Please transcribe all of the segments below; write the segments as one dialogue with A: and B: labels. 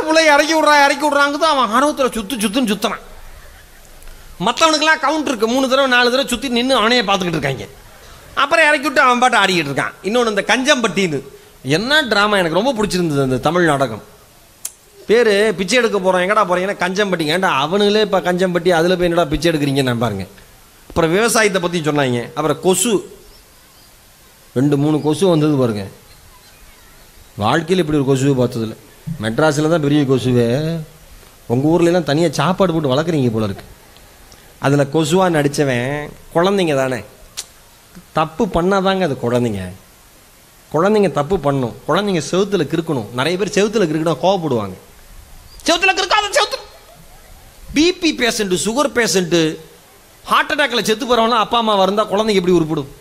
A: பிள்ளைய இறக்கி விட்றா இறக்கி விட்றாங்குது அவன் ஆர்வத்தில் சுத்து சுத்துன்னு சுத்துறான் மற்றவனுக்கெல்லாம் கவுண்ட் இருக்கு மூணு தடவை நாலு தடவை சுற்றி நின்று அவனையே பார்த்துக்கிட்டு இருக்காங்க அப்புறம் இறக்கி விட்டு அவன் பாட்டு ஆடிக்கிட்டு இருக்கான் இன்னொன்று இந்த கஞ்சம்பட்டின்னு என்ன ட்ராமா எனக்கு ரொம்ப பிடிச்சிருந்தது அந்த தமிழ் நாடகம் பேர் பிச்சை எடுக்க போகிறோம் எங்கடா போகிறீங்கன்னா கஞ்சம்பட்டி ஏன்டா அவனுங்களே இப்போ கஞ்சம்பட்டி அதில் போய் என்னடா பிச்சை எடுக்கிறீங்கன்னு நான் பாருங்க அப்புறம் விவசாயத்தை பற்றி சொன்னாங்க அப்புறம் கொசு ரெண்டு மூணு கொசு வந்தது பாருங்க வாழ்க்கையில் இப்படி ஒரு கொசுவை பார்த்ததில்ல மெட்ராஸில் தான் பெரிய கொசுவே உங்கள் ஊர்லலாம் தனியாக சாப்பாடு போட்டு வளர்க்குறீங்க போல இருக்கு அதில் கொசுவாக நடித்தவன் குழந்தைங்க தானே தப்பு பண்ணாதாங்க அது குழந்தைங்க குழந்தைங்க தப்பு பண்ணும் குழந்தைங்க செவுத்துல கிறுக்கணும் நிறைய பேர் செவுத்துல கிறுக்கணும் கோவப்படுவாங்க செவுத்துல கிறுக்காத செவுத்துல BP patient sugar patient heart அட்டாக்ல செத்து போறவங்களாம் அப்பா அம்மா இருந்தா குழந்தைங்க எப்படி உருப்பிடும்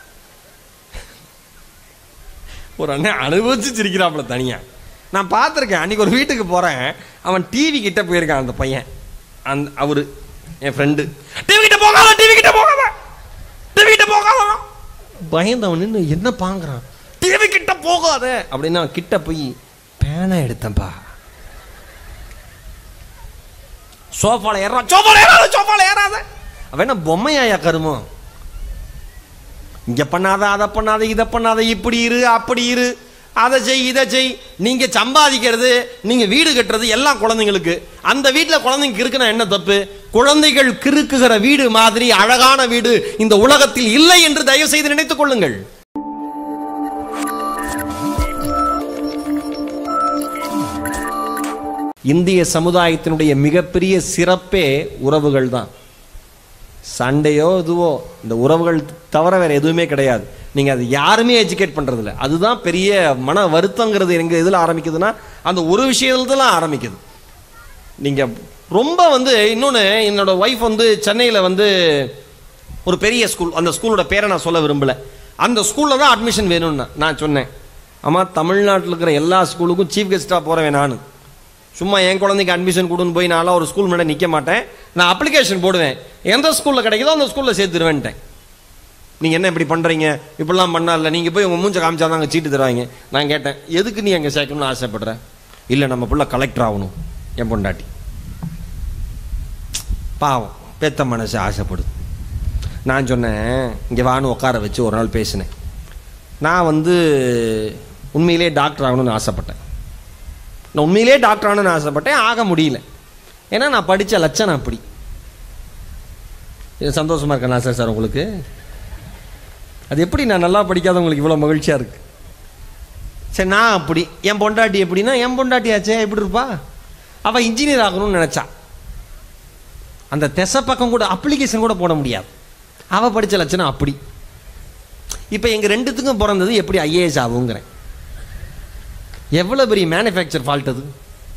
A: ஒரு அண்ணன் அனுபவிச்சு சிரிக்கிறாப்புல தனியா நான் பார்த்துருக்கேன் அன்னைக்கு ஒரு வீட்டுக்கு போறேன் அவன் டிவி கிட்ட போயிருக்கான் அந்த பையன் அந்த அவரு என் ஃப்ரெண்டு டிவி கிட்ட போகாத டிவி கிட்ட போகாத டிவி கிட்ட போகாத பயந்தவன் நின்னு என்ன பாங்குறான் டிவி கிட்ட போகாத அப்படின்னு அவன் கிட்ட போய் பேனை எடுத்தேன்ப்பா சோஃபால ஏறான் சோஃபால ஏறாத சோஃபால ஏறாத அவன் என்ன பொம்மையாயா கருமம் இங்க பண்ணாத அதை பண்ணாத இதை பண்ணாத இப்படி இரு அப்படி இரு அதை செய் இதை செய் நீங்க சம்பாதிக்கிறது நீங்க வீடு கட்டுறது எல்லாம் குழந்தைங்களுக்கு அந்த வீட்டில் குழந்தைங்க இருக்குன்னா என்ன தப்பு குழந்தைகள் கிறுக்குகிற வீடு மாதிரி அழகான வீடு இந்த உலகத்தில் இல்லை என்று தயவு செய்து நினைத்துக் கொள்ளுங்கள் இந்திய சமுதாயத்தினுடைய மிகப்பெரிய சிறப்பே உறவுகள் தான் சண்டையோ இதுவோ இந்த உறவுகள் தவிர வேற எதுவுமே கிடையாது நீங்க அது யாருமே எஜுகேட் பண்றதில்ல அதுதான் பெரிய மன வருத்தங்கிறது எங்க இதுல ஆரம்பிக்குதுன்னா அந்த ஒரு விஷயத்துல தான் ஆரம்பிக்குது நீங்க ரொம்ப வந்து இன்னொன்று என்னோட ஒய்ஃப் வந்து சென்னையில் வந்து ஒரு பெரிய ஸ்கூல் அந்த ஸ்கூலோட பேரை நான் சொல்ல விரும்பல அந்த ஸ்கூலில் தான் அட்மிஷன் வேணும்னா நான் சொன்னேன் ஆமா தமிழ்நாட்டில் இருக்கிற எல்லா ஸ்கூலுக்கும் சீஃப் கெஸ்ட்டாக போகிறேன் நான் சும்மா என் குழந்தைக்கு அட்மிஷன் கொடுன்னு போய் நான்லாம் ஒரு ஸ்கூல் முன்னாடி நிற்க மாட்டேன் நான் அப்ளிகேஷன் போடுவேன் எந்த ஸ்கூலில் கிடைக்குதோ அந்த ஸ்கூலில் சேர்த்துருவேன்ட்டேன் நீங்கள் என்ன இப்படி பண்ணுறீங்க இப்படிலாம் பண்ணால நீங்கள் போய் உங்கள் மூஞ்ச காமிச்சா தான் அங்கே சீட்டு தருவாங்க நான் கேட்டேன் எதுக்கு நீ அங்கே சேர்க்கணும்னு ஆசைப்படுற இல்லை நம்ம புள்ள கலெக்டர் ஆகணும் என் பொண்டாட்டி பாவம் பெத்த மனசு ஆசைப்படுது நான் சொன்னேன் இங்கே வான்னு உட்கார வச்சு ஒரு நாள் பேசினேன் நான் வந்து உண்மையிலே டாக்டர் ஆகணும்னு ஆசைப்பட்டேன் நான் உண்மையிலே டாக்டர் ஆகணும்னு ஆசைப்பட்டேன் ஆக முடியல ஏன்னா நான் படித்த லட்சணம் அப்படி இது சந்தோஷமா இருக்கேன் சார் சார் உங்களுக்கு அது எப்படி நான் நல்லா படிக்காதவங்களுக்கு இவ்வளோ மகிழ்ச்சியாக இருக்கு சரி நான் அப்படி என் பொண்டாட்டி எப்படின்னா என் பொண்டாட்டியாச்சே எப்படி இருப்பா அவள் இன்ஜினியர் ஆகணும்னு நினச்சா அந்த திசை பக்கம் கூட அப்ளிகேஷன் கூட போட முடியாது அவள் படித்த லட்சணம் அப்படி இப்போ எங்கள் ரெண்டுத்துக்கும் பிறந்தது எப்படி ஐஏஎஸ் ஆகுங்கிறேன் எவ்வளோ பெரிய மேனுஃபேக்சர் ஃபால்ட் அது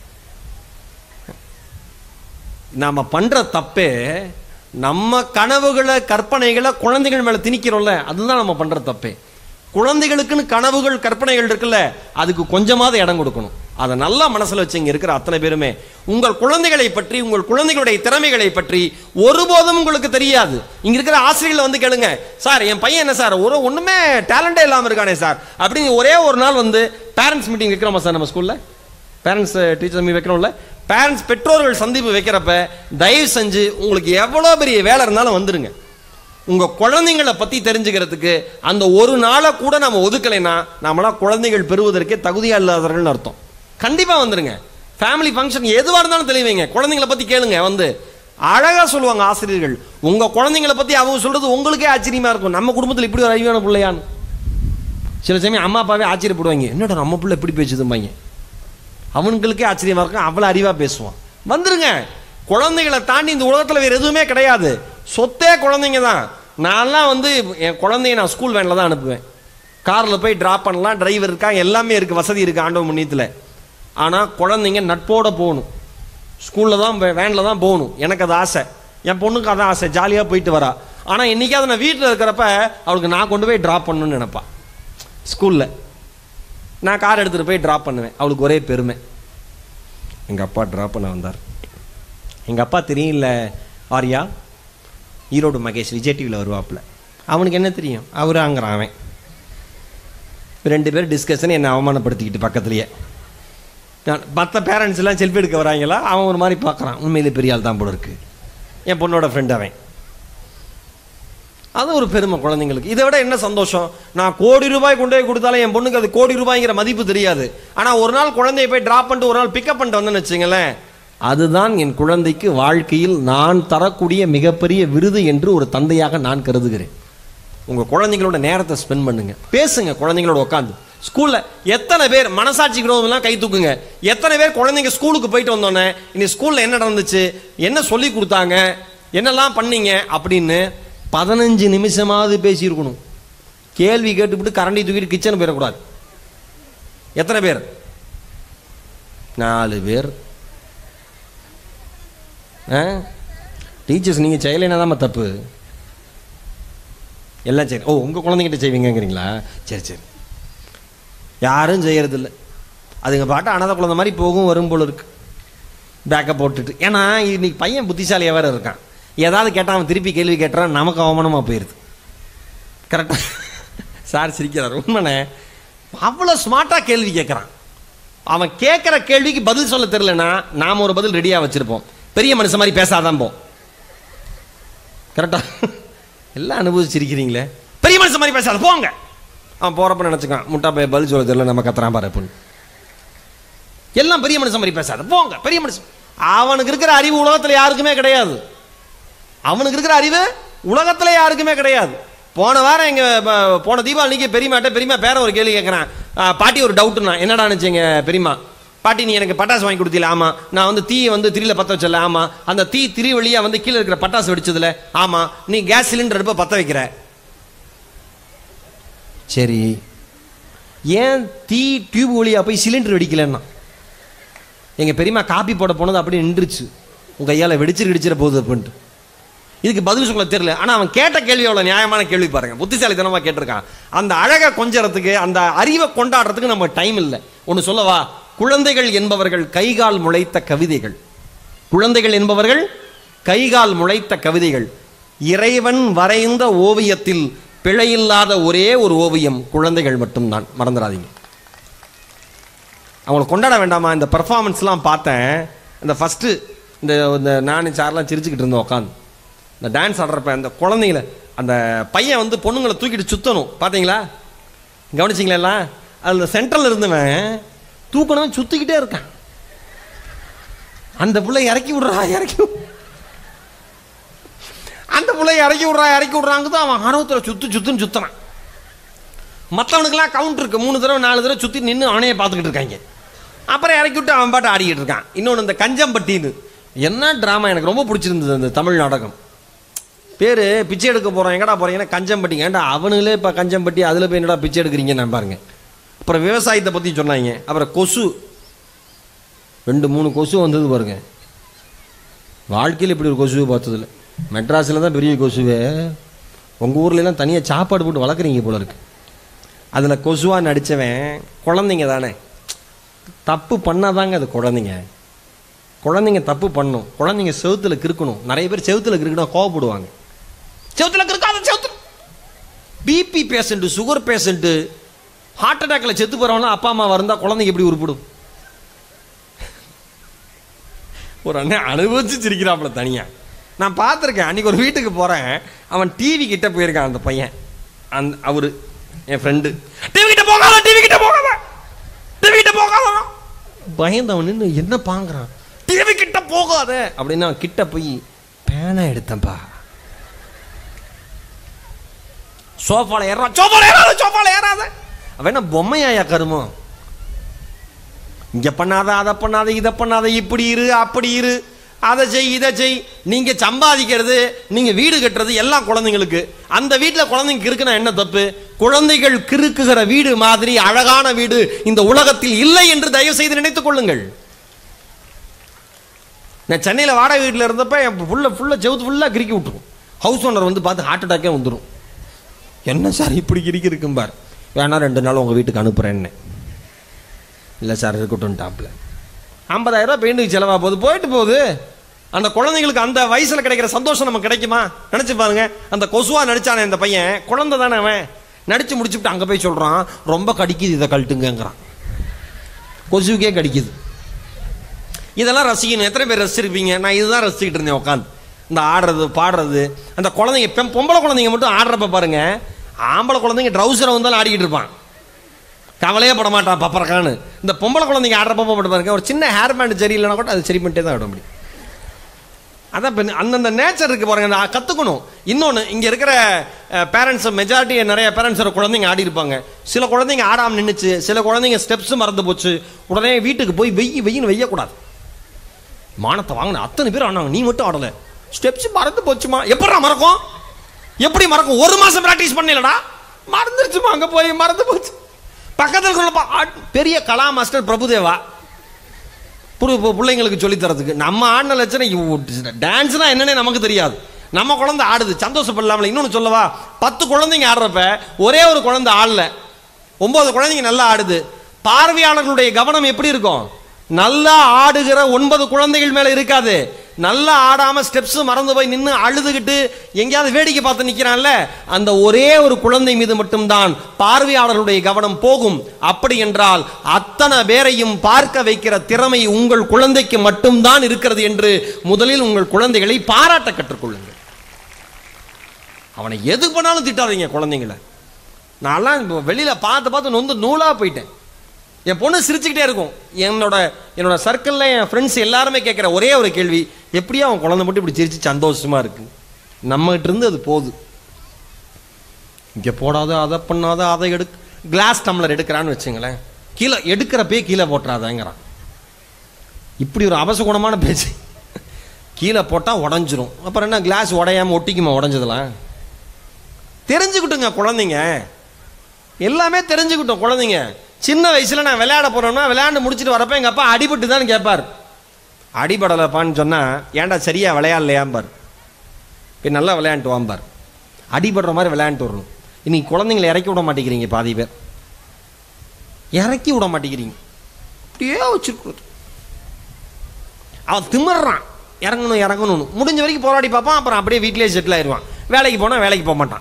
A: நாம் பண்ணுற தப்பே நம்ம கனவுகளை கற்பனைகளை குழந்தைகள் மேலே திணிக்கிறோம்ல அதுதான் நம்ம பண்ணுற தப்பே குழந்தைகளுக்குன்னு கனவுகள் கற்பனைகள் இருக்குல்ல அதுக்கு கொஞ்சமாவது இடம் கொடுக்கணும் அதை நல்லா மனசில் வச்சு இங்கே இருக்கிற அத்தனை பேருமே உங்கள் குழந்தைகளை பற்றி உங்கள் குழந்தைகளுடைய திறமைகளை பற்றி ஒருபோதும் உங்களுக்கு தெரியாது இங்க இருக்கிற ஆசிரியர்களை வந்து கேளுங்க சார் என் பையன் என்ன சார் ஒரு ஒண்ணுமே டேலண்டே இல்லாமல் இருக்கானே சார் அப்படின்னு ஒரே ஒரு நாள் வந்து பேரண்ட்ஸ் மீட்டிங் வைக்கிறோமா சார் நம்ம ஸ்கூல்ல பேரண்ட்ஸ் டீச்சர் மீ வைக்கிறோம்ல பேரண்ட்ஸ் பெற்றோர்கள் சந்திப்பு வைக்கிறப்ப தயவு செஞ்சு உங்களுக்கு எவ்வளோ பெரிய வேலை இருந்தாலும் வந்துருங்க உங்க குழந்தைங்களை பத்தி தெரிஞ்சுக்கிறதுக்கு அந்த ஒரு நாளை கூட நம்ம ஒதுக்கலைன்னா நம்மளாம் குழந்தைகள் பெறுவதற்கே தகுதியா இல்லாதவர்கள்னு அர்த்தம் கண்டிப்பா வந்துருங்க ஃபேமிலி ஃபங்க்ஷன் எதுவாக இருந்தாலும் தெளிவீங்க குழந்தைங்களை பத்தி கேளுங்க வந்து அழகா சொல்லுவாங்க ஆசிரியர்கள் உங்க குழந்தைங்களை பத்தி அவங்க சொல்றது உங்களுக்கே ஆச்சரியமா இருக்கும் நம்ம குடும்பத்தில் இப்படி ஒரு அறிவான பிள்ளையான்னு சில சமயம் அம்மா அப்பாவே ஆச்சரியப்படுவாங்க என்னடா நம்ம பிள்ளை எப்படி பேசுதும்பாங்க அவனுங்களுக்கே ஆச்சரியமா இருக்கும் அவ்வளோ அறிவா பேசுவான் வந்துருங்க குழந்தைகளை தாண்டி இந்த உலகத்தில் வேறு எதுவுமே கிடையாது சொத்தே குழந்தைங்க தான் நான்லாம் வந்து என் குழந்தைய நான் ஸ்கூல் வேனில் தான் அனுப்புவேன் காரில் போய் ட்ராப் பண்ணலாம் டிரைவர் இருக்காங்க எல்லாமே இருக்குது வசதி இருக்குது ஆண்டவன் முன்னியத்தில் ஆனால் குழந்தைங்க நட்போட போகணும் ஸ்கூலில் தான் வேனில் தான் போகணும் எனக்கு அது ஆசை என் பொண்ணுக்கு அதான் ஆசை ஜாலியாக போயிட்டு வரா ஆனால் என்னைக்காவது நான் வீட்டில் இருக்கிறப்ப அவளுக்கு நான் கொண்டு போய் ட்ராப் பண்ணணும்னு நினைப்பா ஸ்கூலில் நான் கார் எடுத்துகிட்டு போய் ட்ராப் பண்ணுவேன் அவளுக்கு ஒரே பெருமை எங்கள் அப்பா ட்ராப் பண்ண வந்தார் எங்கள் அப்பா தெரியல ஆர்யா ஈரோடு மகேஷ் விஜய் டிவியில் வருவாப்புல அவனுக்கு என்ன தெரியும் அவர் அங்குறான் அவன் ரெண்டு பேரும் டிஸ்கஷன் என்னை அவமானப்படுத்திக்கிட்டு பக்கத்துலேயே மற்ற பேரண்ட்ஸ் எல்லாம் செல்ஃபி எடுக்க வராங்களா அவன் ஒரு மாதிரி பார்க்குறான் உண்மையிலே பெரிய ஆள் தான் போல இருக்கு என் பொண்ணோட ஃப்ரெண்ட் அவன் அது ஒரு பெருமை குழந்தைங்களுக்கு இதை விட என்ன சந்தோஷம் நான் கோடி ரூபாய் கொண்டு போய் கொடுத்தாலும் என் பொண்ணுக்கு அது கோடி ரூபாய்ங்கிற மதிப்பு தெரியாது ஆனால் ஒரு நாள் குழந்தைய போய் ட்ராப் பண்ணிட்டு ஒரு நாள் பிக்கப் பண்ணிட்டு வந்தேன்னு வச்சுங்களேன் அதுதான் என் குழந்தைக்கு வாழ்க்கையில் நான் தரக்கூடிய மிகப்பெரிய விருது என்று ஒரு தந்தையாக நான் கருதுகிறேன் உங்கள் குழந்தைங்களோட நேரத்தை ஸ்பெண்ட் பண்ணுங்க பேசுங்க குழந்தைங்களோட உட்காந்து ஸ்கூலில் எத்தனை பேர் மனசாட்சி விரோதம்லாம் கை தூக்குங்க எத்தனை பேர் குழந்தைங்க ஸ்கூலுக்கு போயிட்டு வந்தோன்னே இன்னைக்கு ஸ்கூலில் என்ன நடந்துச்சு என்ன சொல்லி கொடுத்தாங்க என்னெல்லாம் பண்ணீங்க அப்படின்னு பதினஞ்சு நிமிஷமாவது பேசியிருக்கணும் கேள்வி கேட்டுவிட்டு கரண்டி தூக்கிட்டு கிச்சன் போயிடக்கூடாது எத்தனை பேர் நாலு பேர் டீச்சர்ஸ் நீங்கள் செய்யலைன்னா தான் தப்பு எல்லாம் சரி ஓ உங்கள் குழந்தைகிட்ட செய்வீங்கங்கிறீங்களா சரி சரி யாரும் செய்யறதில்ல அதுங்க பாட்டு அனாதை குழந்தை மாதிரி போகும் வரும் போல இருக்கு பேக்கப் போட்டுட்டு ஏன்னா இன்னைக்கு பையன் புத்திசாலியாக வேற இருக்கான் ஏதாவது கேட்டால் அவன் திருப்பி கேள்வி கேட்டான் நமக்கு அவமானமாக போயிடுது கரெக்டாக சார் சிரிக்கிறார் உண்மைண்ணே அவ்வளோ ஸ்மார்ட்டாக கேள்வி கேட்குறான் அவன் கேட்குற கேள்விக்கு பதில் சொல்ல தெரிலனா நாம் ஒரு பதில் ரெடியாக வச்சுருப்போம் பெரிய மனுஷன் மாதிரி பேசாதான் போ கரெக்டா எல்லாம் அனுபவிச்சிருக்கிறீங்களே பெரிய மனுஷன் மாதிரி பேசாத போங்க அவன் போகிறப்ப நினச்சிக்கான் முட்டா போய் பதில் சொல்ல தெரியல நம்ம கத்துறான் பாரு அப்படின்னு எல்லாம் பெரிய மனுஷன் மாதிரி பேசாத போங்க பெரிய மனுஷன் அவனுக்கு இருக்கிற அறிவு உலகத்தில் யாருக்குமே கிடையாது அவனுக்கு இருக்கிற அறிவு உலகத்தில் யாருக்குமே கிடையாது போன வாரம் எங்க ப- போன தீபாவளிக்கு பெரியமாட்ட பெரியமா பேர ஒரு கேள்வி கேட்குறான் பாட்டி ஒரு டவுட்டுண்ணா என்னடா நினச்சிங்க பெரியமா பாட்டி நீ எனக்கு பட்டாசு வாங்கி கொடுத்தீல ஆமா நான் வந்து தீயை வந்து திரியில பற்ற வச்சல ஆமா அந்த தீ திரி வழியா வந்து கீழே இருக்கிற பட்டாசு வெடிச்சதுல ஆமா நீ கேஸ் சிலிண்டர் அடுப்பை பற்ற வைக்கிற சரி ஏன் தீ டியூப் வழியா போய் சிலிண்டர் வெடிக்கலன்னா எங்க பெரியம்மா காப்பி போட போனது அப்படியே நின்றுச்சு உங்க கையால வெடிச்சிரு வெடிச்சிட போகுது அப்படின்ட்டு இதுக்கு பதில் சொல்ல தெரியல ஆனா அவன் கேட்ட கேள்வி அவ்வளவு நியாயமான கேள்வி பாருங்க புத்திசாலித்தனமா கேட்டிருக்கான் அந்த அழகை கொஞ்சறதுக்கு அந்த அறிவை கொண்டாடுறதுக்கு நம்ம டைம் இல்லை ஒன்னு சொல்லவா குழந்தைகள் என்பவர்கள் கைகால் முளைத்த கவிதைகள் குழந்தைகள் என்பவர்கள் கைகால் முளைத்த கவிதைகள் இறைவன் வரைந்த ஓவியத்தில் பிழையில்லாத ஒரே ஒரு ஓவியம் குழந்தைகள் மட்டும்தான் மறந்துடாதீங்க அவங்கள கொண்டாட வேண்டாமா இந்த பெர்ஃபார்மன்ஸ்லாம் பார்த்தேன் இந்த ஃபஸ்ட்டு இந்த இந்த நான் சார்லாம் சிரிச்சுக்கிட்டு இருந்தோம் உட்காந்து இந்த டான்ஸ் ஆடுறப்ப அந்த குழந்தைங்கள அந்த பையன் வந்து பொண்ணுங்களை தூக்கிட்டு சுத்தணும் பார்த்தீங்களா கவனிச்சிங்களா எல்லாம் அதில் சென்ட்ரல் இருந்தவன் தூக்கணும் சுத்திக்கிட்டே இருக்கான் அந்த பிள்ளை இறக்கி விடுறா இறக்கி விடு. அந்த பிள்ளை இறக்கி விடுறா இறக்கி விடுறாங்க தான் அவன் ஆர்வத்தில் சுத்து சுத்துன்னு சுத்துறான் மற்றவனுக்கெல்லாம் கவுண்ட் இருக்கு மூணு தடவை நாலு தடவை சுற்றி நின்று அவனையே பார்த்துக்கிட்டு இருக்காங்க அப்புறம் இறக்கி விட்டு அவன் பாட்டு ஆடிக்கிட்டு இருக்கான் இன்னொன்று இந்த கஞ்சம்பட்டின்னு என்ன ட்ராமா எனக்கு ரொம்ப பிடிச்சிருந்தது அந்த தமிழ் நாடகம் பேர் பிச்சை எடுக்க போகிறோம் எங்கடா போகிறீங்கன்னா கஞ்சம்பட்டி ஏன்டா அவனுங்களே இப்போ கஞ்சம்பட்டி அதில் போய் என்னடா பிச்சை எடுக்கிறீங்க நான் பாருங்க அப்புறம் விவசாயத்தை பற்றி சொன்னாங்க அப்புறம் கொசு ரெண்டு மூணு கொசு வந்தது பாருங்க வாழ்க்கையில் இப்படி ஒரு கொசுவை பார்த்ததில்ல மெட்ராஸில் தான் பெரிய கொசுவே உங்கள் ஊர்லலாம் தனியாக சாப்பாடு போட்டு வளர்க்குறீங்க போல இருக்கு அதில் கொசுவாக நடித்தவன் குழந்தைங்க தானே தப்பு பண்ணாதாங்க அது குழந்தைங்க குழந்தைங்க தப்பு பண்ணும் குழந்தைங்க செவுத்துல கிறுக்கணும் நிறைய பேர் செவுத்துல கிறுக்கணும் கோவப்படுவாங்க செவுத்துல கிறுக்காத செவுத்துல BP patient sugar patient heart அட்டாக்ல செத்து போறவனா அப்பா அம்மா இருந்தா குழந்தைங்க எப்படி உருப்பிடும் ஒரு அண்ணன் அனுபவிச்சு சிரிக்கிறாப்புல தனியா நான் பார்த்துருக்கேன் அன்னைக்கு ஒரு வீட்டுக்கு போறேன் அவன் டிவி கிட்ட போயிருக்கான் அந்த பையன் அந்த அவரு என் ஃப்ரெண்டு டிவி கிட்ட போகாத டிவி கிட்ட போகாத டிவி கிட்ட போகாத பயந்தவன் நின்னு என்ன பாங்குறான் டிவி கிட்ட போகாத அப்படின்னு அவன் கிட்ட போய் பேனா எடுத்தேன்பா சோஃபால ஏறான் சோஃபால ஏறாத சோஃபால ஏறாத அவன் என்ன பொம்மையாயா கருமோ இங்க பண்ணாத அதை பண்ணாத இதை பண்ணாத இப்படி இரு அப்படி இரு அதை செய் இதை செய் நீங்க சம்பாதிக்கிறது நீங்க வீடு கட்டுறது எல்லாம் குழந்தைங்களுக்கு அந்த வீட்டில் குழந்தைங்க கிறுக்குனா என்ன தப்பு குழந்தைகள் கிறுக்குகிற வீடு மாதிரி அழகான வீடு இந்த உலகத்தில் இல்லை என்று தயவு செய்து நினைத்துக் கொள்ளுங்கள் நான் சென்னையில் வாடகை வீட்டில் இருந்தப்ப என் ஃபுல்லாக ஃபுல்லாக செவுத்து ஃபுல்லாக கிறுக்கி விட்டுரும் ஹவுஸ் ஓனர் வந்து பார்த்து ஹார்ட் அட்டாக்கே வந்துடும் என்ன சார் இப்படி கிறுக்கி இருக்கும்பார் வேணா ரெண்டு நாள் உங்கள் வீட்டுக்கு அனுப்புகிறேன்னு இல்லை சார் இருக்கட்டும் டாப்பில் ஐம்பதாயிரம் ரூபாய் பெயிண்ட்டுக்கு செலவாக போகுது போயிட்டு போகுது அந்த குழந்தைங்களுக்கு அந்த வயசில் கிடைக்கிற சந்தோஷம் நமக்கு கிடைக்குமா நினச்சி பாருங்க அந்த கொசுவா நடிச்சானே இந்த பையன் குழந்தை தானே அவன் நடிச்சு முடிச்சுட்டு அங்கே போய் சொல்கிறான் ரொம்ப கடிக்குது இதை கழட்டுங்கங்கிறான் கொசுவுக்கே கடிக்குது இதெல்லாம் ரசிக்கணும் எத்தனை பேர் ரசிச்சிருப்பீங்க நான் இதுதான் ரசிச்சுக்கிட்டு இருந்தேன் உட்காந்து இந்த ஆடுறது பாடுறது அந்த குழந்தைங்க பெண் பொம்பளை குழந்தைங்க மட்டும் ஆடுறப்ப பாருங்க ஆம்பளை குழந்தைங்க ட்ரௌசரை வந்தாலும் ஆடிக்கிட்டு இருப்பான் கவலையே பட மாட்டான் பப்பரக்கான்னு இந்த பொம்பளை குழந்தைங்க ஆடுறப்ப மட்டும் பாருங்க ஒரு சின்ன ஹேர் பேண்ட் சரியில்லைனா கூட அது சரி பண்ணிட்டே தான் விட முடியும் அதான் இப்போ அந்தந்த நேச்சர் இருக்கு பாருங்க நான் கற்றுக்கணும் இன்னொன்று இங்கே இருக்கிற பேரண்ட்ஸ் மெஜாரிட்டி நிறைய பேரண்ட்ஸோட குழந்தைங்க ஆடி இருப்பாங்க சில குழந்தைங்க ஆடாமல் நின்றுச்சு சில குழந்தைங்க ஸ்டெப்ஸ் மறந்து போச்சு உடனே வீட்டுக்கு போய் வெய்ய வெய்யின்னு வெய்யக்கூடாது மானத்தை வாங்கின அத்தனை பேர் ஆனாங்க நீ மட்டும் ஆடலை ஸ்டெப்ஸ் மறந்து போச்சுமா எப்படா மறக்கும் எப்படி மறக்கும் ஒரு மாசம் பிராக்டிஸ் பண்ணலடா மறந்துருச்சுமா அங்கே போய் மறந்து போச்சு பக்கத்தில் இருக்கிற ஆ- பெரிய கலா மாஸ்டர் பிரபுதேவா புரு பு- பிள்ளைங்களுக்கு சொல்லித் தரதுக்கு நம்ம ஆடின லட்சணம் டான்ஸ்னா என்னன்னே நமக்கு தெரியாது நம்ம குழந்தை ஆடுது சந்தோஷப்படலாமல் இன்னொன்று சொல்லவா பத்து குழந்தைங்க ஆடுறப்ப ஒரே ஒரு குழந்தை ஆடல ஒன்பது குழந்தைங்க நல்லா ஆடுது பார்வையாளர்களுடைய கவனம் எப்படி இருக்கும் நல்லா ஆடுகிற ஒன்பது குழந்தைகள் மேல இருக்காது நல்லா ஆடாம ஸ்டெப்ஸ் மறந்து போய் நின்று அழுதுகிட்டு எங்கேயாவது வேடிக்கை பார்த்து நிக்கிறான்ல அந்த ஒரே ஒரு குழந்தை மீது மட்டும்தான் பார்வையாளர்களுடைய கவனம் போகும் அப்படி என்றால் அத்தனை பேரையும் பார்க்க வைக்கிற திறமை உங்கள் குழந்தைக்கு மட்டும்தான் இருக்கிறது என்று முதலில் உங்கள் குழந்தைகளை பாராட்ட கற்றுக்கொள்ளுங்கள் அவனை எது பண்ணாலும் திட்டாதீங்க குழந்தைங்கள நான்லாம் இப்போ வெளியில பார்த்து பார்த்து நொந்து நூலா போயிட்டேன் என் பொண்ணு சிரிச்சுக்கிட்டே இருக்கும் என்னோட என்னோட சர்க்கிளில் என் ஃப்ரெண்ட்ஸ் எல்லாருமே கேட்குற ஒரே ஒரு கேள்வி எப்படியா அவன் குழந்தை மட்டும் இப்படி சிரிச்சு சந்தோஷமா இருக்கு நம்மகிட்ட இருந்து அது போகுது இங்கே போடாத அதை பண்ணாத அதை எடு கிளாஸ் டம்ளர் எடுக்கிறான்னு வச்சுங்களேன் கீழே எடுக்கிறப்பே கீழே போட்டுறாதேங்கிறான் இப்படி ஒரு அபசகுணமான பேச்சு கீழே போட்டால் உடஞ்சிரும் அப்புறம் என்ன கிளாஸ் உடையாம ஒட்டிக்குமா உடஞ்சதெல்லாம் தெரிஞ்சுக்கிட்டுங்க குழந்தைங்க எல்லாமே தெரிஞ்சுக்கிட்டோம் குழந்தைங்க சின்ன வயசுல நான் விளையாட போறோம்னா விளையாண்டு முடிச்சுட்டு வரப்ப எங்க அப்பா அடிபட்டு தான் கேட்பார் அடிபடலப்பான்னு சொன்னா ஏன்டா சரியா விளையாடலையாம்பார் இப்போ நல்லா விளையாண்டு வாம்பார் அடிபடுற மாதிரி விளையாண்டு வரணும் இன்னைக்கு குழந்தைங்களை இறக்கி விட மாட்டேங்கிறீங்க பாதி பேர் இறக்கி விட மாட்டேங்கிறீங்க அப்படியே வச்சிருக்கிறது அவன் திமிர்றான் இறங்கணும் இறங்கணும் முடிஞ்ச வரைக்கும் போராடி பார்ப்பான் அப்புறம் அப்படியே வீட்டிலேயே செட்டில் ஆயிடுவான் வேலைக்கு போனால் வேலைக்கு போக மாட்டான்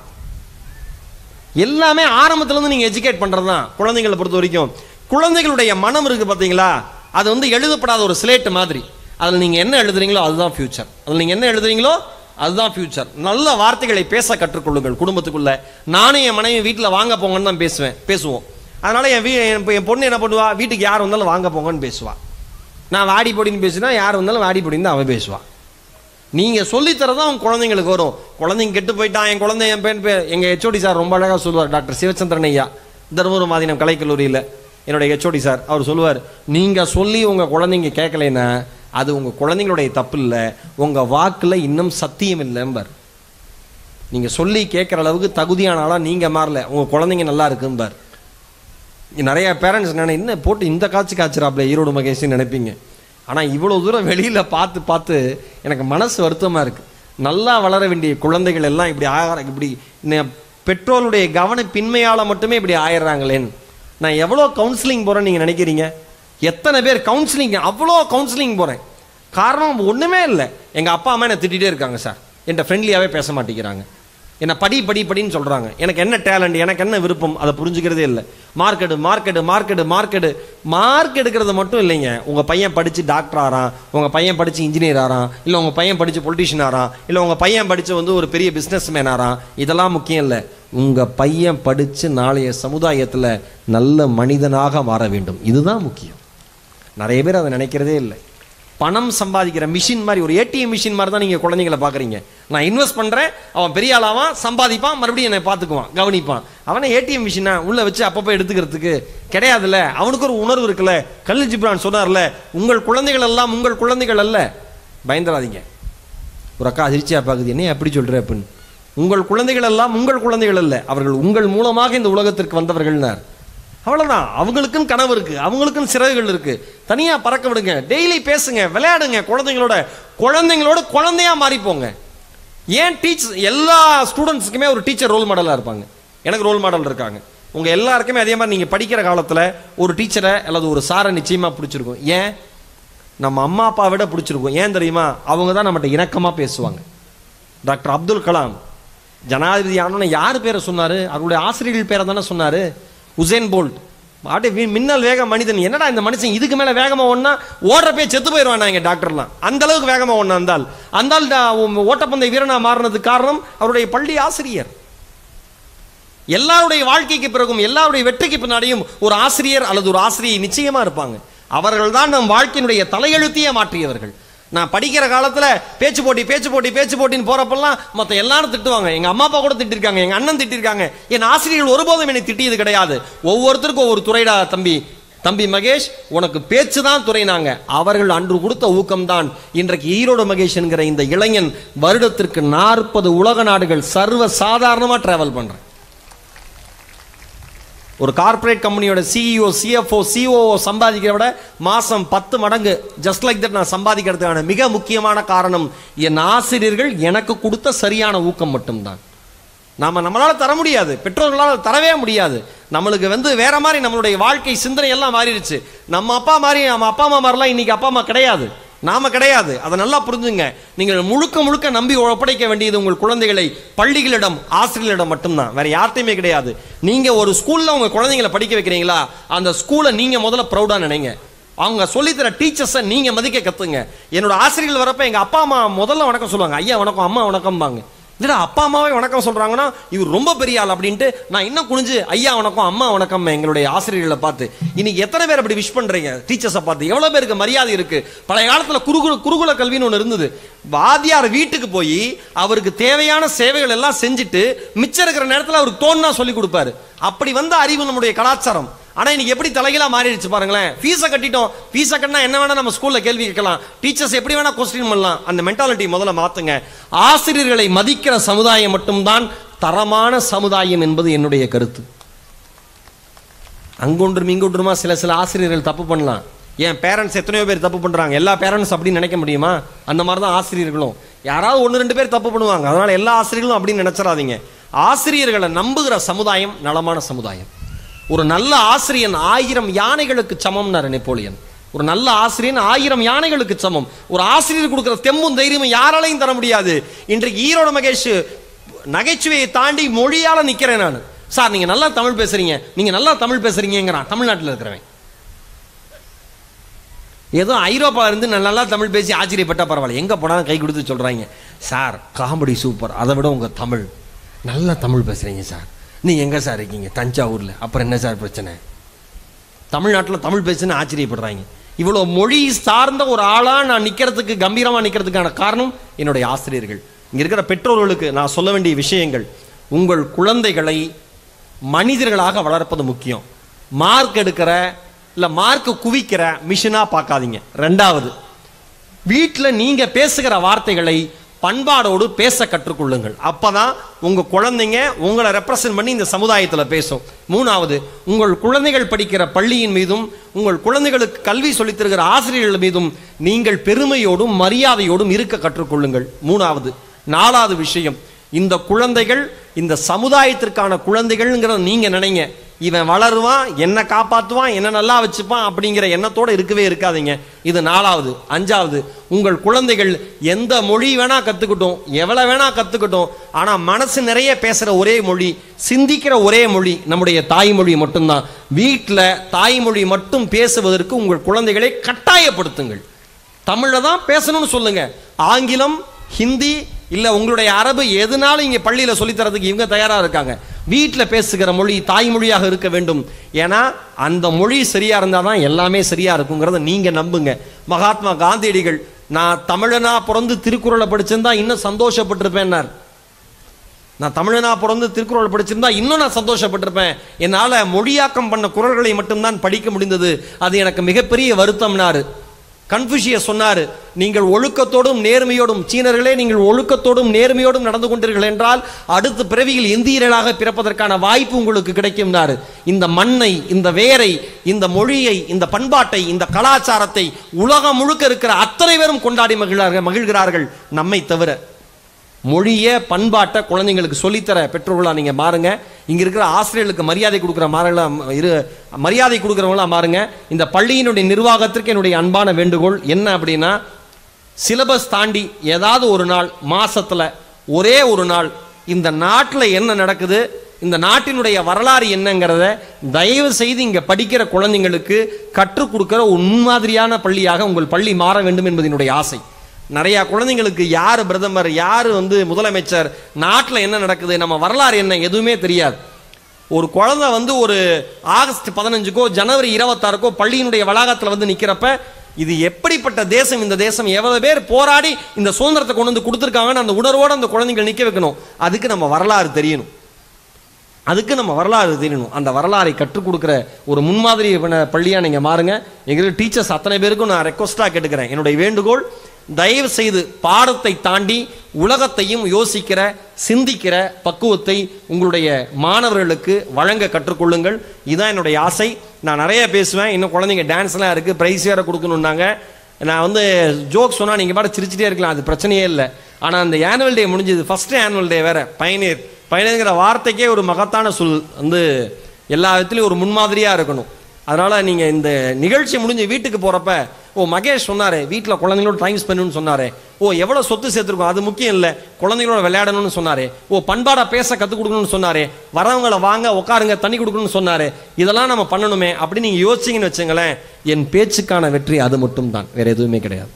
A: எல்லாமே ஆரம்பத்துலேருந்து நீங்கள் எஜுகேட் பண்ணுறது தான் குழந்தைகளை பொறுத்த வரைக்கும் குழந்தைகளுடைய மனம் இருக்குது பார்த்தீங்களா அது வந்து எழுதப்படாத ஒரு ஸ்லேட் மாதிரி அதில் நீங்கள் என்ன எழுதுறீங்களோ அதுதான் ஃபியூச்சர் அதில் நீங்கள் என்ன எழுதுறீங்களோ அதுதான் ஃபியூச்சர் நல்ல வார்த்தைகளை பேச கற்றுக்கொள்ளுங்கள் குடும்பத்துக்குள்ள நானும் என் மனைவி வீட்டில் வாங்க போங்கன்னு தான் பேசுவேன் பேசுவோம் அதனால என் வீ என் பொ- என் பொண்ணு என்ன பண்ணுவா வீட்டுக்கு யார் வந்தாலும் வாங்க போங்கன்னு பேசுவா நான் வாடி பொடின்னு பேசினா யார் வந்தாலும் வாடி பொடின்னு தான் அவன் பேசுவா நீங்க சொல்லித்தரதான் அவங்க குழந்தைங்களுக்கு வரும் குழந்தைங்க கெட்டு போயிட்டான் என் குழந்தை என் பெண் பேர் எங்க ஹெச்ஓடி சார் ரொம்ப அழகா சொல்லுவார் டாக்டர் சிவச்சந்திரன் ஐயா தருமபுரம் மாதினம் கலைக்கல்லூரியில் என்னுடைய ஹெச்ஓடி சார் அவர் சொல்லுவார் நீங்க சொல்லி உங்க குழந்தைங்க கேட்கலைன்னா அது உங்க குழந்தைங்களுடைய தப்பு இல்லை உங்க வாக்குல இன்னும் சத்தியம் இல்லைம்பார் நீங்க சொல்லி கேட்குற அளவுக்கு தகுதியான ஆளா நீங்க மாறல உங்க குழந்தைங்க நல்லா இருக்கும்பார் நிறைய பேரண்ட்ஸ் நினை என்ன போட்டு இந்த காட்சி காய்ச்சிராப்ல ஈரோடு மகேஷ்னு நினைப்பீங்க ஆனால் இவ்வளோ தூரம் வெளியில் பார்த்து பார்த்து எனக்கு மனசு வருத்தமாக இருக்குது நல்லா வளர வேண்டிய குழந்தைகள் எல்லாம் இப்படி ஆகிற இப்படி நெ- பெற்றோருடைய கவனப்பின்மையால் மட்டுமே இப்படி ஆயிடுறாங்களேன்னு நான் எவ்வளோ கவுன்சிலிங் போகிறேன்னு நீங்கள் நினைக்கிறீங்க எத்தனை பேர் கவுன்சிலிங் அவ்வளோ கவுன்சிலிங் போகிறேன் காரணம் ஒன்றுமே இல்லை எங்கள் அப்பா அம்மா என்னை திட்டிகிட்டே இருக்காங்க சார் என்கிட்ட ஃப்ரெண்ட்லியாகவே பேச மாட்டேங்கிறாங்க என்ன படி படி படின்னு சொல்றாங்க எனக்கு என்ன டேலண்ட் எனக்கு என்ன விருப்பம் அதை புரிஞ்சுக்கிறதே இல்லை மார்க்கெடு மார்க்கெடு மார்க்கெடு மார்க்கெடு மார்க் எடுக்கிறது மட்டும் இல்லைங்க உங்க பையன் படிச்சு டாக்டர் ஆறான் உங்க பையன் படிச்சு இன்ஜினியர் ஆறான் இல்ல உங்க பையன் படிச்சு பொலிட்டிஷியன் ஆறான் இல்ல உங்க பையன் படிச்சு வந்து ஒரு பெரிய பிசினஸ் மேன் ஆறான் இதெல்லாம் முக்கியம் இல்லை உங்க பையன் படிச்சு நாளைய சமுதாயத்துல நல்ல மனிதனாக மாற வேண்டும் இதுதான் முக்கியம் நிறைய பேர் அதை நினைக்கிறதே இல்லை பணம் சம்பாதிக்கிற மிஷின் மாதிரி ஒரு ஏடிஎம் மிஷின் மாதிரி தான் நீங்கள் குழந்தைங்களை பார்க்குறீங்க நான் இன்வெஸ்ட் பண்ணுறேன் அவன் பெரிய ஆளாவான் சம்பாதிப்பான் மறுபடியும் என்னை பார்த்துக்குவான் கவனிப்பான் அவனை ஏடிஎம் மிஷினை உள்ளே வச்சு அப்பப்போ எடுத்துக்கிறதுக்கு கிடையாதுல்ல அவனுக்கு ஒரு உணர்வு இருக்குல்ல கல்லு ஜிப்ரான் சொன்னார்ல உங்கள் குழந்தைகள் எல்லாம் உங்கள் குழந்தைகள் அல்ல பயந்துடாதீங்க ஒரு அக்கா அதிர்ச்சியாக பார்க்குது என்ன அப்படி சொல்கிற அப்படின்னு உங்கள் குழந்தைகள் எல்லாம் உங்கள் குழந்தைகள் அல்ல அவர்கள் உங்கள் மூலமாக இந்த உலகத்திற்கு வந்தவர்கள்னார் அவ்வளவுதான் அவங்களுக்குன்னு கனவு இருக்கு அவங்களுக்குன்னு சிறகுகள் இருக்கு தனியா பறக்க விடுங்க டெய்லி பேசுங்க விளையாடுங்க குழந்தைங்களோட குழந்தைங்களோட குழந்தையா மாறிப்போங்க ஏன் டீச்சர் எல்லா ஸ்டூடெண்ட்ஸுக்குமே ஒரு டீச்சர் ரோல் மாடலா இருப்பாங்க எனக்கு ரோல் மாடல் இருக்காங்க உங்க எல்லாருக்குமே அதே மாதிரி நீங்க படிக்கிற காலத்துல ஒரு டீச்சரை அல்லது ஒரு சாரை நிச்சயமா பிடிச்சிருக்கும் ஏன் நம்ம அம்மா அப்பா விட பிடிச்சிருக்கும் ஏன் தெரியுமா அவங்க தான் நம்மகிட்ட இணக்கமா பேசுவாங்க டாக்டர் அப்துல் கலாம் ஜனாதிபதி ஆனோன்னு யார் பேரை சொன்னாரு அவருடைய ஆசிரியர்கள் பேரை தானே சொன்னாரு உசேன் போல்ட் அப்படியே வி- மின்னல் வேக மனிதன் என்னடா இந்த மனுஷன் இதுக்கு மேல வேகமா ஒண்ணா ஓடுறப்பே செத்து போயிடுவான் எங்க டாக்டர்லாம் அந்த அளவுக்கு வேகமா ஒண்ணா அந்தால் அந்தால் தான் ஓட்டப்பந்தய வீரனா மாறினதுக்கு காரணம் அவருடைய பள்ளி ஆசிரியர் எல்லாருடைய வாழ்க்கைக்கு பிறகும் எல்லாருடைய வெற்றிக்கு பின்னாடியும் ஒரு ஆசிரியர் அல்லது ஒரு ஆசிரியை நிச்சயமா இருப்பாங்க அவர்கள் தான் நம் வாழ்க்கையினுடைய தலையெழுத்தையே மாற்றியவர்கள் நான் படிக்கிற காலத்துல பேச்சு போட்டி பேச்சு போட்டி பேச்சு போட்டின்னு போறப்பெல்லாம் மத்த எல்லாரும் திட்டுவாங்க எங்க அம்மா அப்பா கூட திட்டிருக்காங்க எங்க அண்ணன் திட்டிருக்காங்க என் ஆசிரியர்கள் ஒருபோதும் என்னை திட்டியது கிடையாது ஒவ்வொருத்தருக்கும் ஒவ்வொரு துறைடா தம்பி தம்பி மகேஷ் உனக்கு பேச்சு தான் துறைனாங்க அவர்கள் அன்று கொடுத்த ஊக்கம்தான் இன்றைக்கு ஈரோடு மகேஷ் என்கிற இந்த இளைஞன் வருடத்திற்கு நாற்பது உலக நாடுகள் சர்வ சாதாரணமா டிராவல் பண்றேன் ஒரு கார்ப்பரேட் கம்பெனியோட சிஇஓ சிஎஃப்ஓ சிஓஓ சம்பாதிக்கிறத விட மாசம் பத்து மடங்கு ஜஸ்ட் லைக் தட் நான் சம்பாதிக்கிறதுக்கான மிக முக்கியமான காரணம் என் ஆசிரியர்கள் எனக்கு கொடுத்த சரியான ஊக்கம் மட்டும்தான் நாம நம்மளால தர முடியாது பெற்றோர்களால் தரவே முடியாது நம்மளுக்கு வந்து வேற மாதிரி நம்மளுடைய வாழ்க்கை சிந்தனை எல்லாம் மாறிடுச்சு நம்ம அப்பா மாதிரி நம்ம அப்பா அம்மா மாதிரிலாம் இன்னைக்கு அப்பா அம்மா கிடையாது நாம கிடையாது அதை நல்லா புரிஞ்சுங்க நீங்கள் முழுக்க முழுக்க நம்பி ஒப்படைக்க வேண்டியது உங்கள் குழந்தைகளை பள்ளிகளிடம் ஆசிரியர்களிடம் மட்டும்தான் வேற யார்ட்டையுமே கிடையாது நீங்க ஒரு ஸ்கூல்ல உங்க குழந்தைங்களை படிக்க வைக்கிறீங்களா அந்த ஸ்கூலை நீங்க முதல்ல ப்ரௌடா நினைங்க அவங்க சொல்லித்தர டீச்சர்ஸை நீங்க மதிக்க கத்துங்க என்னோட ஆசிரியர்கள் வரப்ப எங்க அப்பா அம்மா முதல்ல வணக்கம் சொல்லுவாங்க ஐயா வணக்கம் அம்மா வணக்கம்பாங்க இல்லடா அப்பா அம்மாவே வணக்கம் சொல்றாங்கன்னா இவர் ரொம்ப பெரிய ஆள் அப்படின்ட்டு நான் இன்னும் குனிஞ்சு ஐயா வணக்கம் அம்மா வணக்கம் எங்களுடைய ஆசிரியர்களை பார்த்து இன்னைக்கு எத்தனை பேர் அப்படி விஷ் பண்றீங்க டீச்சர்ஸை பார்த்து எவ்வளவு பேருக்கு மரியாதை இருக்கு பழைய காலத்துல குருகுல குருகுல கல்வின்னு ஒன்று இருந்தது வாத்தியார் வீட்டுக்கு போய் அவருக்கு தேவையான சேவைகள் எல்லாம் செஞ்சுட்டு மிச்சம் இருக்கிற நேரத்தில் அவருக்கு தோணுனா சொல்லி கொடுப்பாரு அப்படி வந்த அறிவு நம்முடைய கலாச்சாரம் ஆனா இன்னைக்கு எப்படி தலைகீழா மாறிடுச்சு பாருங்களேன் ஃபீஸை கட்டிட்டோம் ஃபீஸை கட்டினா என்ன வேணா நம்ம ஸ்கூல்ல கேள்வி கேட்கலாம் டீச்சர்ஸ் எப்படி வேணா கொஸ்டின் பண்ணலாம் அந்த மென்டாலிட்டி முதல்ல மாத்துங்க ஆசிரியர்களை மதிக்கிற சமுதாயம் மட்டும்தான் தரமான சமுதாயம் என்பது என்னுடைய கருத்து அங்கொன்றும் இங்கொன்றுமா சில சில ஆசிரியர்கள் தப்பு பண்ணலாம் என் பேரண்ட்ஸ் எத்தனையோ பேர் தப்பு பண்றாங்க எல்லா பேரண்ட்ஸ் அப்படின்னு நினைக்க முடியுமா அந்த மாதிரி தான் ஆசிரியர்களும் யாராவது ஒன்று ரெண்டு பேர் தப்பு பண்ணுவாங்க அதனால எல்லா ஆசிரியர்களும் அப்படின்னு நினைச்சிடாதீங்க ஆசிரியர்களை நம்புகிற சமுதாயம் நலமான சமுதாயம் ஒரு நல்ல ஆசிரியன் ஆயிரம் யானைகளுக்கு சமம்னாரு நெப்போலியன் ஒரு நல்ல ஆசிரியன் ஆயிரம் யானைகளுக்கு சமம் ஒரு ஆசிரியர் கொடுக்கிற தெம்பும் தைரியமும் யாராலையும் தர முடியாது இன்றைக்கு ஈரோடு மகேஷ் நகைச்சுவையை தாண்டி மொழியால நிக்கிறேன் நான் சார் நீங்க நல்லா தமிழ் பேசுறீங்க நீங்க நல்லா தமிழ் பேசுறீங்கிறான் தமிழ்நாட்டில் இருக்கிறவன் ஏதோ ஐரோப்பால இருந்து நான் நல்லா தமிழ் பேசி ஆச்சரியப்பட்டா பரவாயில்ல எங்க போனாலும் கை கொடுத்து சொல்றாங்க சார் காமெடி சூப்பர் அதை விட உங்க தமிழ் நல்லா தமிழ் பேசுறீங்க சார் நீ எங்க சார் இருக்கீங்க தஞ்சாவூர்ல அப்புறம் என்ன சார் பிரச்சனை தமிழ்நாட்டில் தமிழ் பேசுன்னு ஆச்சரியப்படுறாங்க இவ்வளோ மொழி சார்ந்த ஒரு ஆளா நான் நிக்கிறதுக்கு கம்பீரமா நிக்கிறதுக்கான காரணம் என்னுடைய ஆசிரியர்கள் இங்க இருக்கிற பெற்றோர்களுக்கு நான் சொல்ல வேண்டிய விஷயங்கள் உங்கள் குழந்தைகளை மனிதர்களாக வளர்ப்பது முக்கியம் மார்க் எடுக்கிற இல்ல மார்க் குவிக்கிற மிஷினா பார்க்காதீங்க ரெண்டாவது வீட்டில் நீங்க பேசுகிற வார்த்தைகளை பண்பாடோடு பேச கற்றுக்கொள்ளுங்கள் அப்பதான் உங்க குழந்தைங்க உங்களை ரெப்ரசன்ட் பண்ணி இந்த சமுதாயத்துல பேசும் மூணாவது உங்கள் குழந்தைகள் படிக்கிற பள்ளியின் மீதும் உங்கள் குழந்தைகளுக்கு கல்வி சொல்லித் தருகிற ஆசிரியர்கள் மீதும் நீங்கள் பெருமையோடும் மரியாதையோடும் இருக்க கற்றுக்கொள்ளுங்கள் மூணாவது நாலாவது விஷயம் இந்த குழந்தைகள் இந்த சமுதாயத்திற்கான குழந்தைகள்ங்கிறத நீங்க நினைங்க இவன் வளருவான் என்ன காப்பாத்துவான் என்ன நல்லா வச்சுப்பான் அப்படிங்கிற எண்ணத்தோட இருக்கவே இருக்காதீங்க இது நாலாவது அஞ்சாவது உங்கள் குழந்தைகள் எந்த மொழி வேணா கத்துக்கட்டும் எவ்வளவு வேணா கத்துக்கட்டும் ஆனா மனசு நிறைய பேசுற ஒரே மொழி சிந்திக்கிற ஒரே மொழி நம்முடைய தாய்மொழி மட்டும்தான் வீட்டில் தாய்மொழி மட்டும் பேசுவதற்கு உங்கள் குழந்தைகளை கட்டாயப்படுத்துங்கள் தமிழ்ல தான் பேசணும்னு சொல்லுங்க ஆங்கிலம் ஹிந்தி இல்ல உங்களுடைய அரபு எதுனாலும் இங்க பள்ளியில சொல்லித் தரதுக்கு இவங்க தயாரா இருக்காங்க வீட்ல பேசுகிற மொழி தாய்மொழியாக இருக்க வேண்டும் ஏன்னா அந்த மொழி சரியா இருந்தா தான் எல்லாமே சரியா இருக்குங்கிறத நீங்க நம்புங்க மகாத்மா காந்தியடிகள் நான் தமிழனா பிறந்து திருக்குறளை படிச்சிருந்தா இன்னும் சந்தோஷப்பட்டிருப்பேன்னார் நான் தமிழனா பிறந்து திருக்குறள் படிச்சிருந்தா இன்னும் நான் சந்தோஷப்பட்டிருப்பேன் என்னால மொழியாக்கம் பண்ண குரல்களை மட்டும்தான் படிக்க முடிந்தது அது எனக்கு மிகப்பெரிய வருத்தம்னாரு கன்ஃபூஷியஸ் சொன்னாரு நீங்கள் ஒழுக்கத்தோடும் நேர்மையோடும் சீனர்களே நீங்கள் ஒழுக்கத்தோடும் நேர்மையோடும் நடந்து கொண்டீர்கள் என்றால் அடுத்த பிறவியில் இந்தியர்களாக பிறப்பதற்கான வாய்ப்பு உங்களுக்கு கிடைக்கும்னாரு இந்த மண்ணை இந்த வேரை இந்த மொழியை இந்த பண்பாட்டை இந்த கலாச்சாரத்தை உலகம் முழுக்க இருக்கிற அத்தனை பேரும் கொண்டாடி மகிழ்கிறார்கள் மகிழ்கிறார்கள் நம்மை தவிர மொழிய பண்பாட்டை குழந்தைங்களுக்கு சொல்லித்தர பெற்றோர்களா நீங்க மாறுங்க இங்க இருக்கிற ஆசிரியர்களுக்கு மரியாதை கொடுக்குற மாறல இரு மரியாதை கொடுக்குறவங்களா மாறுங்க இந்த பள்ளியினுடைய நிர்வாகத்திற்கு என்னுடைய அன்பான வேண்டுகோள் என்ன அப்படின்னா சிலபஸ் தாண்டி ஏதாவது ஒரு நாள் மாசத்துல ஒரே ஒரு நாள் இந்த நாட்டில் என்ன நடக்குது இந்த நாட்டினுடைய வரலாறு என்னங்கிறத தயவு செய்து இங்க படிக்கிற குழந்தைங்களுக்கு கற்றுக் கொடுக்கிற ஒரு முன்மாதிரியான பள்ளியாக உங்கள் பள்ளி மாற வேண்டும் என்பது என்னுடைய ஆசை நிறைய குழந்தைங்களுக்கு யார் பிரதமர் யார் வந்து முதலமைச்சர் நாட்டில் என்ன நடக்குது நம்ம வரலாறு என்ன எதுவுமே தெரியாது ஒரு குழந்தை வந்து ஒரு ஆகஸ்ட் பதினஞ்சுக்கோ ஜனவரி இருபத்தாறுக்கோ பள்ளியினுடைய வளாகத்தில் வந்து நிற்கிறப்ப இது எப்படிப்பட்ட தேசம் இந்த தேசம் எவ்வளவு பேர் போராடி இந்த சுதந்திரத்தை கொண்டு வந்து கொடுத்துருக்காங்கன்னு அந்த உணர்வோடு அந்த குழந்தைகள் நிற்க வைக்கணும் அதுக்கு நம்ம வரலாறு தெரியணும் அதுக்கு நம்ம வரலாறு தெரியணும் அந்த வரலாறை கற்றுக் கொடுக்குற ஒரு முன்மாதிரி பண- பள்ளியா நீங்க மாறுங்க எங்களுக்கு டீச்சர்ஸ் அத்தனை பேருக்கும் நான் ரெக்வஸ்டா கேட்டுக்கிறேன் என்னுடைய வேண்டுகோள் தயவு செய்து பாடத்தை தாண்டி உலகத்தையும் யோசிக்கிற சிந்திக்கிற பக்குவத்தை உங்களுடைய மாணவர்களுக்கு வழங்க கற்றுக்கொள்ளுங்கள் இதுதான் என்னுடைய ஆசை நான் நிறைய பேசுவேன் இன்னும் குழந்தைங்க டான்ஸ்லாம் இருக்கு பிரைஸ் வேற கொடுக்கணுன்னாங்க நான் வந்து ஜோக் சொன்னா நீங்க பாட்டு சிரிச்சிட்டே இருக்கலாம் அது பிரச்சனையே இல்லை ஆனா அந்த ஆனுவல் டே முடிஞ்சது ஃபர்ஸ்ட் ஆனுவல் டே வேற பயனீர் பயனீர்ங்கிற வார்த்தைக்கே ஒரு மகத்தான சொல் வந்து எல்லா விதத்துலையும் ஒரு முன்மாதிரியா இருக்கணும் அதனால நீங்க இந்த நிகழ்ச்சி முடிஞ்சு வீட்டுக்கு போறப்ப ஓ மகேஷ் சொன்னாரே வீட்டில் குழந்தைங்களோட டைம் ஸ்பெண்ட்னு சொன்னாரே ஓ எவ்வளவு சொத்து சேர்த்துருக்கோம் அது முக்கியம் இல்லை குழந்தைங்களோட விளையாடணும்னு சொன்னாரே ஓ பண்பாடா பேச கற்றுக் கொடுக்கணும்னு சொன்னாரே வரவங்களை வாங்க உட்காருங்க தண்ணி கொடுக்கணும்னு சொன்னாரே இதெல்லாம் நம்ம பண்ணணுமே அப்படி நீங்க யோசிச்சீங்கன்னு வச்சுங்களேன் என் பேச்சுக்கான வெற்றி அது மட்டும் தான் வேற எதுவுமே கிடையாது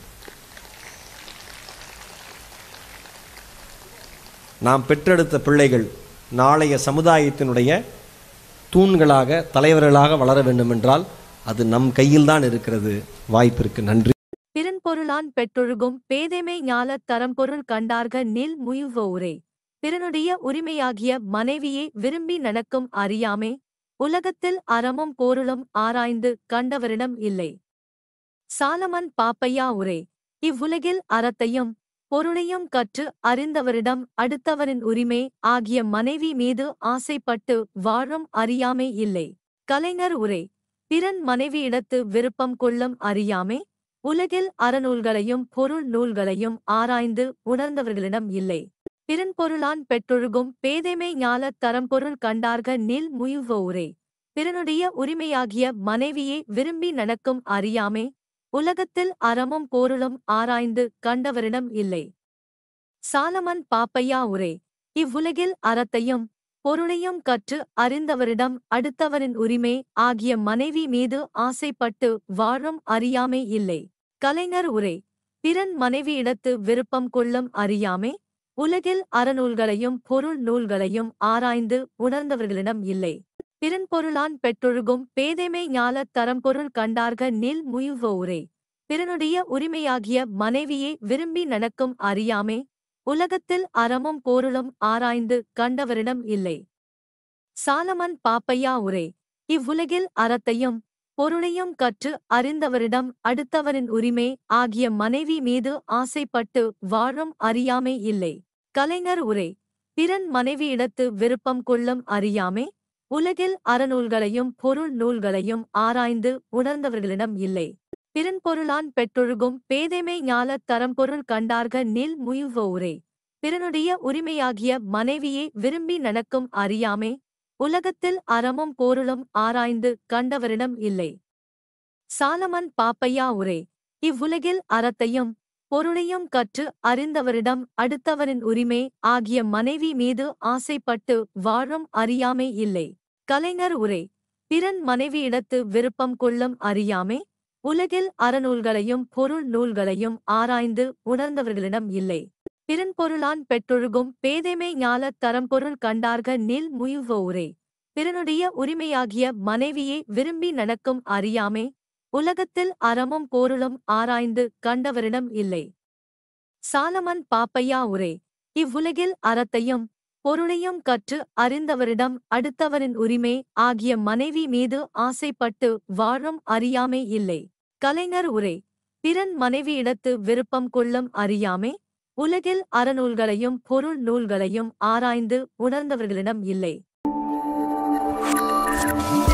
A: நாம் பெற்றெடுத்த பிள்ளைகள் நாளைய சமுதாயத்தினுடைய தூண்களாக தலைவர்களாக வளர வேண்டுமென்றால் அது நம் கையில் தான் இருக்கிறது வாய்ப்பிற்கு நன்றி
B: பிறன்பொருளான் பெற்றொழுகும் பேதைமை ஞால தரம்பொருள் கண்டார்க நில் முயுவோரே பிறனுடைய உரிமையாகிய மனைவியை விரும்பி நடக்கும் அறியாமே உலகத்தில் அறமும் பொருளும் ஆராய்ந்து கண்டவரிடம் இல்லை சாலமன் பாப்பையா உரே இவ்வுலகில் அறத்தையும் பொருளையும் கற்று அறிந்தவரிடம் அடுத்தவரின் உரிமை ஆகிய மனைவி மீது ஆசைப்பட்டு வாழும் அறியாமை இல்லை கலைஞர் உரை பிறன் மனைவியிடத்து விருப்பம் கொள்ளும் அறியாமே உலகில் அறநூல்களையும் பொருள் நூல்களையும் ஆராய்ந்து உணர்ந்தவர்களிடம் இல்லை பிறன்பொருளான் பெற்றொழுகும் பேதைமை ஞால தரம்பொருள் கண்டார்க நில் முயுவோரே பிறனுடைய உரிமையாகிய மனைவியை விரும்பி நடக்கும் அறியாமே உலகத்தில் அறமும் பொருளும் ஆராய்ந்து கண்டவரிடம் இல்லை சாலமன் பாப்பையா உரே இவ்வுலகில் அறத்தையும் பொருளையும் கற்று அறிந்தவரிடம் அடுத்தவரின் உரிமை ஆகிய மனைவி மீது ஆசைப்பட்டு வாழும் அறியாமை இல்லை கலைஞர் உரை பிறன் மனைவியிடத்து விருப்பம் கொள்ளும் அறியாமே உலகில் அறநூல்களையும் பொருள் நூல்களையும் ஆராய்ந்து உணர்ந்தவர்களிடம் இல்லை பிறன்பொருளான் பெற்றொழுகும் பேதைமை ஞால தரம்பொருள் கண்டார்க நில் முயுவோரே பிறனுடைய உரிமையாகிய மனைவியை விரும்பி நடக்கும் அறியாமே உலகத்தில் அறமும் பொருளும் ஆராய்ந்து கண்டவரிடம் இல்லை சாலமன் பாப்பையா உரை இவ்வுலகில் அறத்தையும் பொருளையும் கற்று அறிந்தவரிடம் அடுத்தவரின் உரிமை ஆகிய மனைவி மீது ஆசைப்பட்டு வாழும் அறியாமை இல்லை கலைஞர் உரை பிறன் மனைவியிடத்து விருப்பம் கொள்ளும் அறியாமே உலகில் அறநூல்களையும் பொருள் நூல்களையும் ஆராய்ந்து உணர்ந்தவர்களிடம் இல்லை பிறன்பொருளான் பெற்றொழுகும் பேதைமை ஞால தரம்பொருள் கண்டார்க நில் முயுவோரே பிறனுடைய உரிமையாகிய மனைவியை விரும்பி நடக்கும் அறியாமே உலகத்தில் அறமும் பொருளும் ஆராய்ந்து கண்டவரிடம் இல்லை சாலமன் பாப்பையா உரை இவ்வுலகில் அறத்தையும் பொருளையும் கற்று அறிந்தவரிடம் அடுத்தவரின் உரிமை ஆகிய மனைவி மீது ஆசைப்பட்டு வாழும் அறியாமை இல்லை கலைஞர் உரை பிறன் மனைவியிடத்து விருப்பம் கொள்ளும் அறியாமே உலகில் அறநூல்களையும் பொருள் நூல்களையும் ஆராய்ந்து உணர்ந்தவர்களிடம் இல்லை பிறன்பொருளான் பெற்றொழுகும் பேதைமை ஞால தரம்பொருள் கண்டார்க நில் முயுவோரே பிறனுடைய உரிமையாகிய மனைவியை விரும்பி நடக்கும் அறியாமே உலகத்தில் அறமும் பொருளும் ஆராய்ந்து கண்டவரிடம் இல்லை சாலமன் பாப்பையா உரை இவ்வுலகில் அறத்தையும் பொருளையும் கற்று அறிந்தவரிடம் அடுத்தவரின் உரிமை ஆகிய மனைவி மீது ஆசைப்பட்டு வாழும் அறியாமை இல்லை கலைஞர் உரை பிறன் மனைவியிடத்து விருப்பம் கொள்ளும் அறியாமே உலகில் அறநூல்களையும் பொருள் நூல்களையும் ஆராய்ந்து உணர்ந்தவர்களிடம் இல்லை